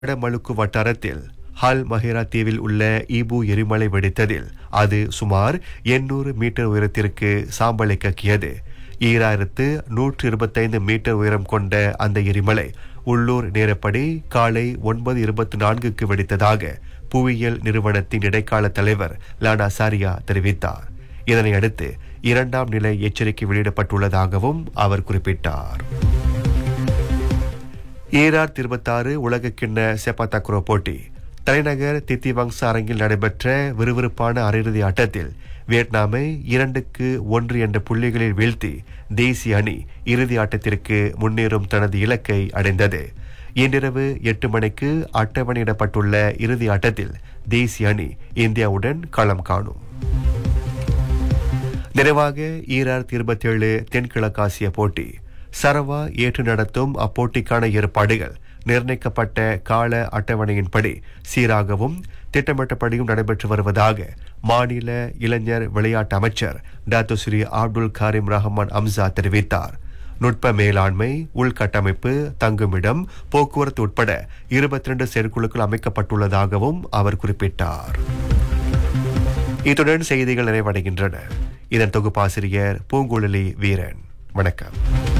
வடமலுக்கு வட்டாரத்தில் ஹல் மஹேரா தீவில் உள்ள ஈபு எரிமலை வெடித்ததில் அது சுமார் 800 மீட்டர் உயரத்திற்கு சாம்பலை கக்கியது ஈராயிரத்து நூற்று இருபத்தைந்து மீட்டர் உயரம் கொண்ட அந்த எரிமலை உள்ளூர் நேரப்படி காலை ஒன்பது இருபத்தி நான்குக்கு வெடித்ததாக புவியியல் நிறுவனத்தின் இடைக்கால தலைவர் லானா சாரியா தெரிவித்தார் இதனை அடுத்து இரண்டாம் நிலை எச்சரிக்கை வெளியிடப்பட்டுள்ளதாகவும் அவர் குறிப்பிட்டார் ஈரார் இருபத்தாறு உலகக்கிண்ண செப்பாத்தக்ரோ போட்டி தலைநகர் தித்திவங்ச அரங்கில் நடைபெற்ற விறுவிறுப்பான அரையிறுதி ஆட்டத்தில் வியட்நாமை இரண்டுக்கு ஒன்று என்ற புள்ளிகளில் வீழ்த்தி தேசிய அணி இறுதி ஆட்டத்திற்கு முன்னேறும் தனது இலக்கை அடைந்தது இன்றிரவு எட்டு மணிக்கு அட்டவணையிடப்பட்டுள்ள இறுதி ஆட்டத்தில் தேசிய அணி இந்தியாவுடன் களம் காணும் நிறைவாக ஈரார் இருபத்தி ஏழு தென்கிழக்காசிய போட்டி சரவா ஏற்று நடத்தும் அப்போட்டிக்கான ஏற்பாடுகள் நிர்ணயிக்கப்பட்ட கால அட்டவணையின்படி சீராகவும் திட்டமிட்டபடியும் நடைபெற்று வருவதாக மாநில இளைஞர் விளையாட்டு அமைச்சர் டாக்டர் ஸ்ரீ அப்துல் காரிம் ரஹ்மான் அம்சா தெரிவித்தார் நுட்ப மேலாண்மை உள்கட்டமைப்பு தங்குமிடம் போக்குவரத்து உட்பட இருபத்தி ரெண்டு செயற்குழுக்கள் அமைக்கப்பட்டுள்ளதாகவும் அவர் குறிப்பிட்டார் இத்துடன் செய்திகள் நிறைவடைகின்றன இதன் தொகுப்பாசிரியர் பூங்குழலி வீரன் வணக்கம்